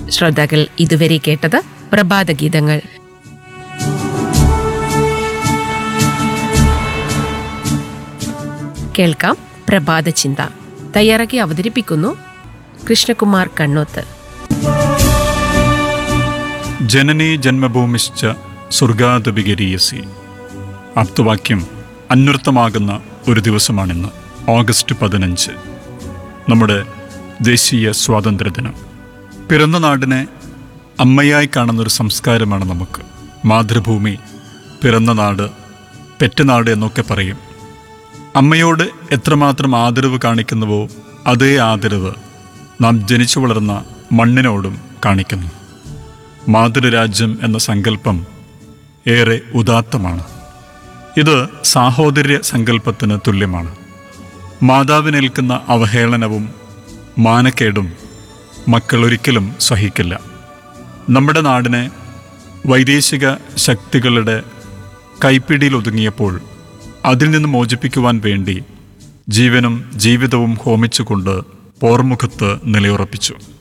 ശ്രോതാക്കൾ ഇതുവരെ കേട്ടത് പ്രഭാത ഗീതങ്ങൾ കേൾക്കാം പ്രഭാത ചിന്ത തയ്യാറാക്കി അവതരിപ്പിക്കുന്നു കൃഷ്ണകുമാർ കണ്ണോത്ത് ജനനീ ജന്മഭൂമിശ്ച സ്വർഗാദപികരീയസി ആപ്തവാക്യം അന്വർത്ഥമാകുന്ന ഒരു ദിവസമാണിന്ന് ഓഗസ്റ്റ് പതിനഞ്ച് നമ്മുടെ ദേശീയ സ്വാതന്ത്ര്യദിനം പിറന്ന നാടിനെ അമ്മയായി കാണുന്നൊരു സംസ്കാരമാണ് നമുക്ക് മാതൃഭൂമി പിറന്ന നാട് പെറ്റനാട് എന്നൊക്കെ പറയും അമ്മയോട് എത്രമാത്രം ആദരവ് കാണിക്കുന്നുവോ അതേ ആദരവ് നാം ജനിച്ചു വളർന്ന മണ്ണിനോടും കാണിക്കുന്നു മാതൃരാജ്യം എന്ന സങ്കല്പം ഏറെ ഉദാത്തമാണ് ഇത് സാഹോദര്യ സങ്കല്പത്തിന് തുല്യമാണ് മാതാവിനേൽക്കുന്ന അവഹേളനവും മാനക്കേടും മക്കൾ ഒരിക്കലും സഹിക്കില്ല നമ്മുടെ നാടിനെ വൈദേശിക ശക്തികളുടെ കൈപ്പിടിയിൽ ഒതുങ്ങിയപ്പോൾ അതിൽ നിന്ന് മോചിപ്പിക്കുവാൻ വേണ്ടി ജീവനും ജീവിതവും ഹോമിച്ചുകൊണ്ട് പോർമുഖത്ത് നിലയുറപ്പിച്ചു